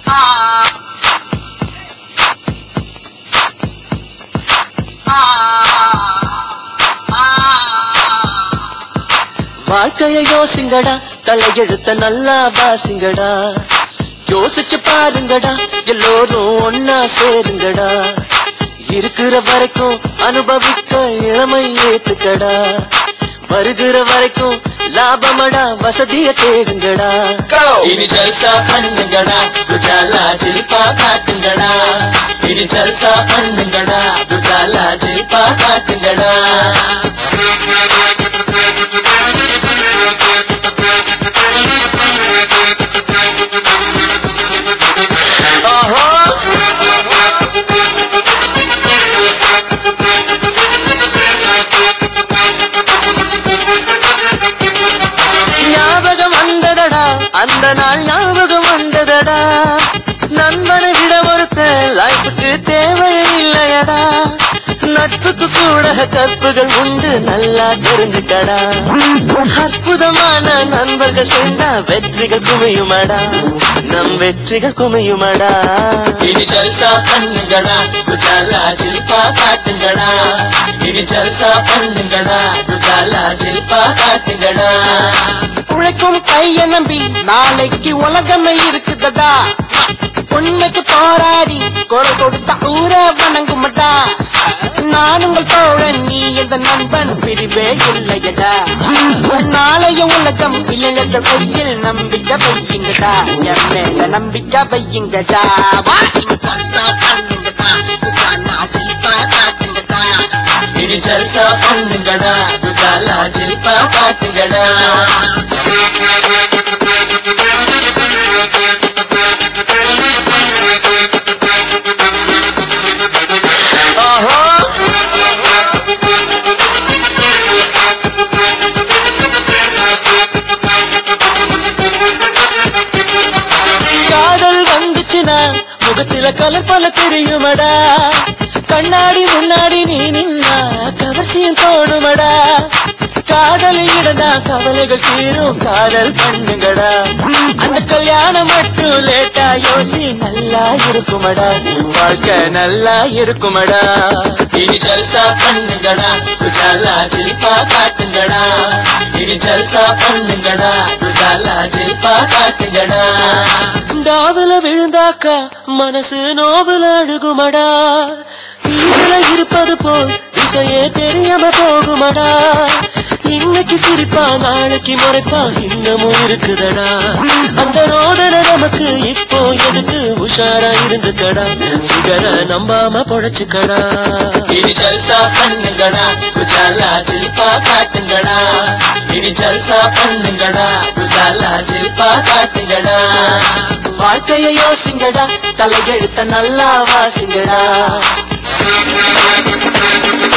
வாழ்க்கைய யோசிங்கடா தலையெழுத்த நல்லா வாசிங்கடா யோசிச்சு பாருங்கடா எல்லோரும் ஒன்னா சேருங்கடா இருக்கிற வரைக்கும் அனுபவிக்க இளமை ஏத்துக்கடா வருகிற வரைக்கும் லாபமடா வசதிய தேடுங்கடா இனி ஜல்சா பண்ணுங்கடா குஜாலா ஜில்பா காட்டுங்கடா இனி ஜல்சா பண்ணுங்கடா குஜாலா ஜில்பா காட்டுங்கடா ஞாபகம் வந்ததடா அந்த நாள் ஞாபகம் வந்ததடா நண்பனை விட ஒருத்த லைஃபுக்கு தேவையே இல்லையடா நட்புக்கு கூட கற்புகள் உண்டு நல்லா தெரிஞ்சுக்கடா அற்புதமான நண்பர்கள் சேர்ந்தா வெற்றிகள் குமியுமடா நம் வெற்றிகள் குமியுமடா இனி ஜல்சா பண்ணுங்கடா குஜாலா ஜில்பா காட்டுங்கடா இனி ஜல்சா பண்ணுங்கடா குஜாலா ஜில்பா காட்டுங்கடா உழைக்கும் கைய நம்பி நாளைக்கு உலகமே இருக்குதடா உண்மைக்கு போராடி குரல் கொடுத்த ஊர வணங்குமடா நான் உங்கள் தோழன் நீ எந்த நண்பன் பிரிவே இல்லையடா நாளைய உலகம் இளைஞர்கள் கையில் நம்பிக்கை வையுங்கடா என் மேல நம்பிக்கை வையுங்கடா வா இங்க ஜல்சா பண்ணுங்கடா குஜாலா ஜில்பா காட்டுங்கடா இனி ஜல்சா பண்ணுங்கடா குஜாலா ஜில்பா காட்டுங்கடா காதல் வந்துச்சுன்னா முகத்தில கலர் பல தெரியுமடா கண்ணாடி முன்னாடி நீ நின்னா கவர்ச்சியும் தோணுமடா காதல் இடனா கவலைகள் தீரும் காதல் பண்ணுங்கடா அந்த கல்யாணம் மட்டும் லேட்டா யோசி நல்லா இருக்குமடா வாழ்க்கை நல்லா இருக்குமடா இனி ஜல்சா பண்ணுங்கடா குஜாலா ஜில்பா காட்டுங்கடா இனி ஜல்சா பண்ணுங்கடா குஜாலா ஜில்பா காட்டுங்கடா தாவல விழுந்தாக்கா மனசு நோவுல அழுகுமடா தீவிர இருப்பது போல் திசையே தெரியாம போகுமடா இன்னைக்கு சிரிப்பா நாளைக்கு முறைப்பா இன்னமும் இருக்குதடா அந்த ரோதனை நமக்கு இப்போ எதுக்கு உஷாரா இருந்துக்கடா சிகர நம்பாம பொழைச்சுக்கடா இனி ஜல்சா பண்ணுங்கடா குஜாலா ஜில்பா காட்டுங்கடா இனி ஜல்சா பண்ணுங்கடா குஜாலா ஜில்பா காட்டுங்கடா வாழ்க்கைய யோசிங்கடா தலையெழுத்த நல்லா வாசிங்கடா